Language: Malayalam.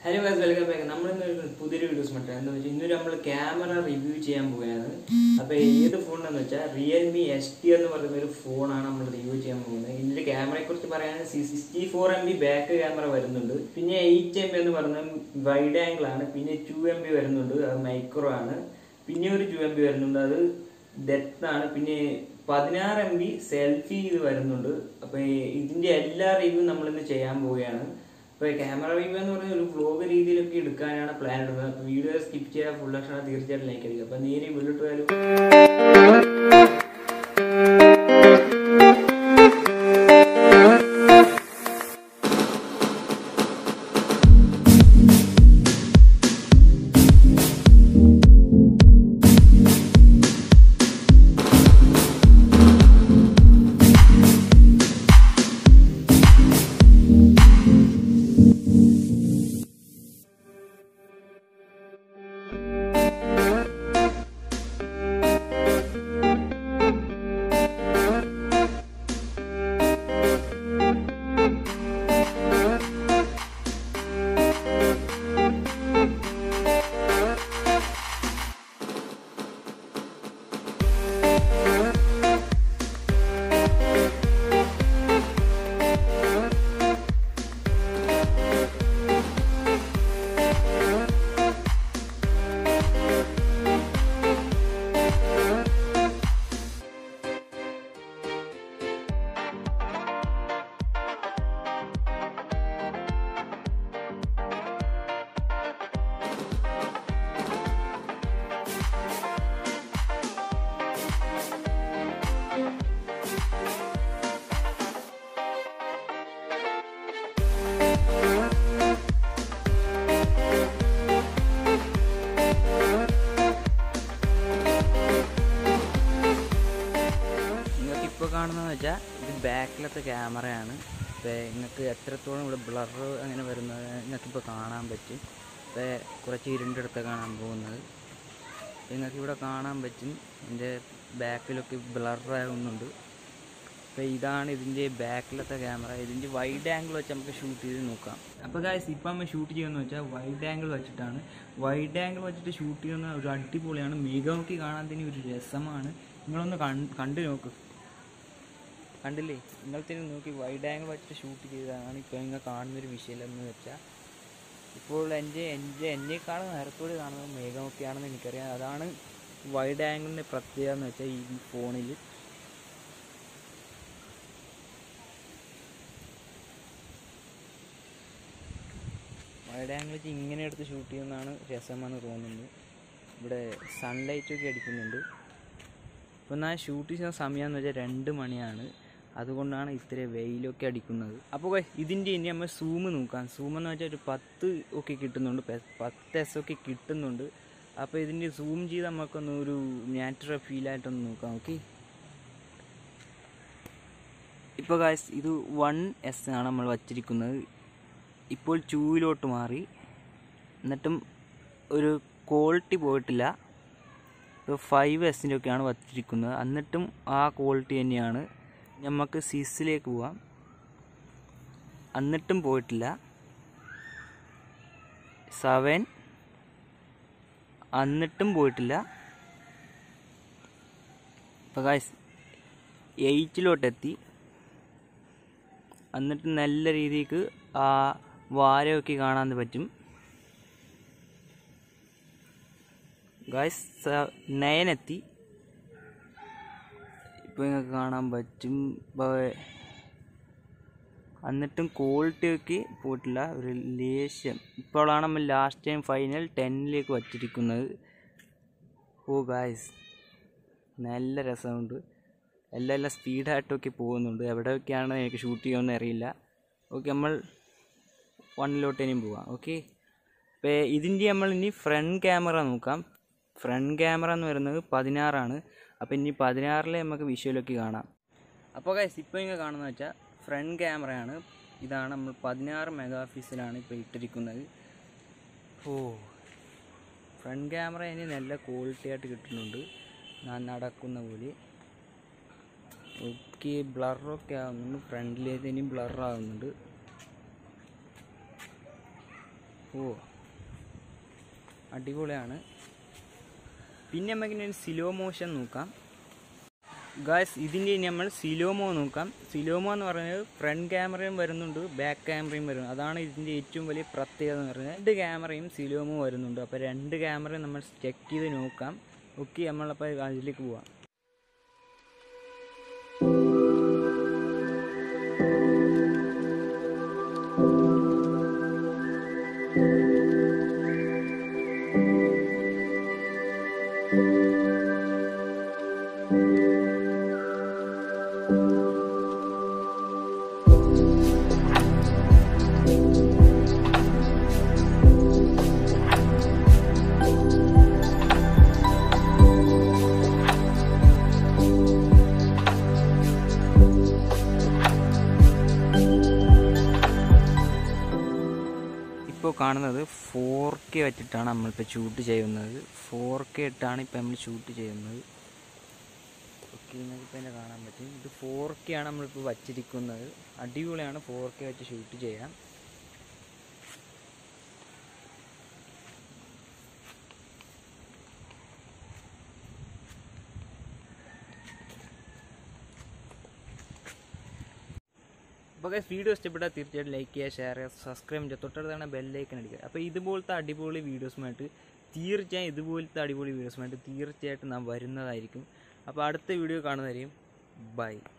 ഹലോ ഗൈസ് വെൽക്കം ബാക്ക് നമ്മളിന്ന് ഒരു പുതിയൊരു വീഡിയോസ് മറ്റേ എന്താ വെച്ചാൽ ഇന്നൊരു നമ്മൾ ക്യാമറ റിവ്യൂ ചെയ്യാൻ പോവുകയാണ് അപ്പോൾ ഏത് ഫോണെന്ന് വെച്ചാൽ റിയൽമി എസ് ടി എന്ന് പറയുന്ന ഒരു ഫോണാണ് നമ്മൾ റിവ്യൂ ചെയ്യാൻ പോകുന്നത് ഇതിന്റെ ക്യാമറയെ കുറിച്ച് പറയുകയാണെങ്കിൽ C sixty four M B back camera വരുന്നുണ്ട് പിന്നെ എയ്റ്റ് എം ബി എന്ന് പറയുന്നത് വൈഡ് ആംഗിൾ ആണ് പിന്നെ ടു എം ബി വരുന്നുണ്ട് അത് മൈക്രോ ആണ് പിന്നെ ഒരു ടു എം ബി വരുന്നുണ്ട് അത് ഡെപ്ത് ആണ് പിന്നെ പതിനാറ് എം ബി സെൽഫി ഇത് വരുന്നുണ്ട് അപ്പോൾ ഇതിന്റെ എല്ലാ റിവ്യൂ നമ്മളിന്ന് ചെയ്യാൻ പോവുകയാണ് ഇപ്പോൾ ക്യാമറ റിവ്യൂ എന്ന് പറയുന്നത് ഒരു വ്ലോഗ് രീതിയിലൊക്കെ എടുക്കാനാണ് പ്ലാൻ എടുക്കുന്നത് അപ്പോൾ വീഡിയോ സ്കിപ്പ് ചെയ്യാൻ ഫുൾ ലക്ഷണം തീർച്ചയായിട്ടും ലൈക്ക് അടിക്കുക അപ്പോൾ നേരെ വീട്ടിൽ പോയാലും നിങ്ങൾക്ക് ഇപ്പോൾ കാണുന്നതെന്ന് വെച്ചാൽ ഇത് ബാക്കിലത്തെ ക്യാമറയാണ് ഇപ്പോൾ നിങ്ങൾക്ക് എത്രത്തോളം ഇവിടെ ബ്ലർ അങ്ങനെ വരുന്നത് നിങ്ങൾക്കിപ്പോൾ കാണാൻ പറ്റും ഇപ്പോൾ കുറച്ച് ഇരുണ്ടെടുത്ത് കാണാൻ പോകുന്നത് നിങ്ങൾക്ക് ഇവിടെ കാണാൻ പറ്റും ഇതിൻ്റെ ബാക്കിലൊക്കെ ബ്ലറാകുന്നുണ്ട് അപ്പോൾ ഇതാണ് ഇതിൻ്റെ ബാക്കിലത്തെ ക്യാമറ ഇതിൻ്റെ വൈഡ് ആംഗിൾ വെച്ച് നമുക്ക് ഷൂട്ട് ചെയ്ത് നോക്കാം അപ്പോൾ ഗായ്സ് ഇപ്പം നമ്മൾ ഷൂട്ട് ചെയ്യുന്നത് വെച്ചാൽ വൈഡ് ആംഗിൾ വെച്ചിട്ടാണ് വൈഡ് ആംഗിൾ വെച്ചിട്ട് ഷൂട്ട് ചെയ്യുന്ന ഒരു അടിപൊളിയാണ് മിക നോക്കി കാണാൻ തന്നെ ഒരു രസമാണ് നിങ്ങളൊന്ന് കൺ- കണ്ടു നോക്ക് കണ്ടില്ലേ നിങ്ങൾ തന്നെ നോക്കി വൈഡ് ആംഗിൾ വെച്ചിട്ട് ഷൂട്ട് ചെയ്തതാണ് ഇപ്പോൾ നിങ്ങൾ കാണുന്നൊരു വിഷയം എന്ന് വെച്ചാൽ ഇപ്പോൾ എൻ്റെ എൻ്റെ എന്നെക്കാളും നേരത്തോട് കാണുന്നത് മേഘമൊക്കെയാണെന്ന് എനിക്കറിയാം അതാണ് വൈഡ് ആംഗിളിൻ്റെ പ്രത്യേകത എന്ന് വെച്ചാൽ ഈ ഫോണിൽ വൈഡ് ആംഗിൾ വെച്ച് ഇങ്ങനെ എടുത്ത് ഷൂട്ട് ചെയ്യുന്നതാണ് രസമെന്ന് തോന്നുന്നത് ഇവിടെ സൺലൈറ്റൊക്കെ അടിക്കുന്നുണ്ട് ഇപ്പോൾ ഞാൻ ഷൂട്ട് ചെയ്യുന്ന സമയമെന്ന് വെച്ചാൽ രണ്ട് മണിയാണ് അതുകൊണ്ടാണ് ഇത്ര വെയിലൊക്കെ അടിക്കുന്നത് അപ്പോൾ guys, ഇതിൻ്റെ ഇനി നമ്മൾ സൂം നോക്കാം സൂം എന്ന് വെച്ചാൽ ഒരു പത്ത് ഒക്കെ കിട്ടുന്നുണ്ട് പെ- പത്ത് എസ് ഒക്കെ കിട്ടുന്നുണ്ട് അപ്പോൾ ഇതിൻ്റെ സൂം ചെയ്ത് നമുക്കൊന്ന് ഒരു നാച്ചുറൽ ഫീലായിട്ടൊന്ന് നോക്കാം ഓക്കെ ഇപ്പോൾ ഗായ്സ് ഇത് വൺ എസ് ആണ് നമ്മൾ വച്ചിരിക്കുന്നത് ഇപ്പോൾ ചൂവിലോട്ട് മാറി എന്നിട്ടും ഒരു ക്വാളിറ്റി പോയിട്ടില്ല ഇപ്പോൾ ഫൈവ് എസിൻ്റെ ഒക്കെയാണ് വച്ചിരിക്കുന്നത് എന്നിട്ടും ആ ക്വാളിറ്റി തന്നെയാണ് നമുക്ക് സിക്സിലേക്ക് പോവാം എന്നിട്ടും പോയിട്ടില്ല സെവൻ എന്നിട്ടും പോയിട്ടില്ല ഇപ്പോൾ ഗായ്സ് എയ്റ്റിലോട്ടെത്തി എന്നിട്ട് നല്ല രീതിക്ക് ആ വാരമൊക്കെ കാണാൻ പറ്റും ഗായ്സ് നയനെത്തി ഇപ്പോൾ നിങ്ങൾക്ക് കാണാൻ പറ്റും ഇപ്പോൾ എന്നിട്ടും ക്വാളിറ്റി ഒക്കെ പോയിട്ടില്ല ഒരു ലേശം ഇപ്പോഴാണ് നമ്മൾ ലാസ്റ്റ് ടൈം ഫൈനൽ ടെന്നിലേക്ക് വച്ചിരിക്കുന്നത് ഓ ഗായ്സ് നല്ല രസമുണ്ട് എല്ലാം എല്ലാം സ്പീഡായിട്ടൊക്കെ പോകുന്നുണ്ട് എവിടെയൊക്കെയാണ് എനിക്ക് ഷൂട്ട് ചെയ്യുമെന്ന് അറിയില്ല ഓക്കെ നമ്മൾ വണ്ണിലോട്ട് ഇനിയും പോവാം ഓക്കെ അപ്പോൾ ഇതിൻ്റെ നമ്മൾ ഇനി ഫ്രണ്ട് ക്യാമറ നോക്കാം ഫ്രണ്ട് ക്യാമറ എന്ന് പറയുന്നത് പതിനാറാണ് അപ്പോൾ ഇനി പതിനാറിൽ നമുക്ക് വിഷ്വലൊക്കെ കാണാം അപ്പോൾ ഗൈസ് ഇപ്പോൾ ഇങ്ങനെ കാണുന്നത് വെച്ചാൽ ഫ്രണ്ട് ക്യാമറയാണ് ഇതാണ് നമ്മൾ പതിനാറ് മെഗാ പിക്സലാണ് ഇപ്പോൾ ഇട്ടിരിക്കുന്നത് ഓ ഫ്രണ്ട് ക്യാമറ ഇനി നല്ല ക്വാളിറ്റി ആയിട്ട് കിട്ടുന്നുണ്ട് ഞാൻ നടക്കുന്ന പോലെ ഓക്കെ ബ്ലറൊക്കെ ആവുന്നുണ്ട് ഫ്രണ്ടിലേത് ഇനി ബ്ലർ ആവുന്നുണ്ട് ഓ അടിപൊളിയാണ് പിന്നെ നമുക്ക് സിലോ മോഷൻ നോക്കാം ഗായ്സ് ഇതിൻ്റെ ഇനി നമ്മൾ സിലോമോ നോക്കാം സിലോമോ എന്ന് പറയുന്നത് ഫ്രണ്ട് ക്യാമറയും വരുന്നുണ്ട് ബാക്ക് ക്യാമറയും വരുന്നുണ്ട് അതാണ് ഇതിൻ്റെ ഏറ്റവും വലിയ പ്രത്യേകത എന്ന് പറയുന്നത് രണ്ട് ക്യാമറയും സിലോമോ വരുന്നുണ്ട് അപ്പോൾ രണ്ട് ക്യാമറയും നമ്മൾ ചെക്ക് ചെയ്ത് നോക്കാം ഓക്കെ നമ്മളപ്പോൾ അതിലേക്ക് പോവാം ഇപ്പോൾ കാണുന്നത് ഫോർ കെ വെച്ചിട്ടാണ് നമ്മളിപ്പോൾ ഷൂട്ട് ചെയ്യുന്നത് ഫോർ കെ ഇട്ടാണ് ഇപ്പോൾ നമ്മൾ ഷൂട്ട് ചെയ്യുന്നത് ഓക്കെ നിങ്ങൾക്കിപ്പോൾ എന്നെ കാണാൻ പറ്റും ഇത് ഫോർ കെ ആണ് നമ്മളിപ്പോൾ വച്ചിരിക്കുന്നത് അടിപൊളിയാണ് ഫോർ കെ വെച്ച് ഷൂട്ട് ചെയ്യാൻ അപ്പോൾ വീഡിയോ ഇഷ്ടപ്പെട്ടാൽ തീർച്ചയായിട്ടും ലൈക്ക് ചെയ്യുക ഷെയർ ചെയ്യുക സബ്സ്ക്രൈബ് ചെയ്യുക തൊട്ടടുത്താണ് ബെല്ലൈക്കൻ അടിക്കുക അപ്പോൾ ഇതുപോലത്തെ അടിപൊളി വീഡിയോസുമായിട്ട് തീർച്ചയായും ഇതുപോലത്തെ അടിപൊളി വീഡിയോസുമായിട്ട് തീർച്ചയായിട്ടും നാം വരുന്നതായിരിക്കും അപ്പോൾ അടുത്ത വീഡിയോ കാണുന്നതായിരിക്കും ബൈ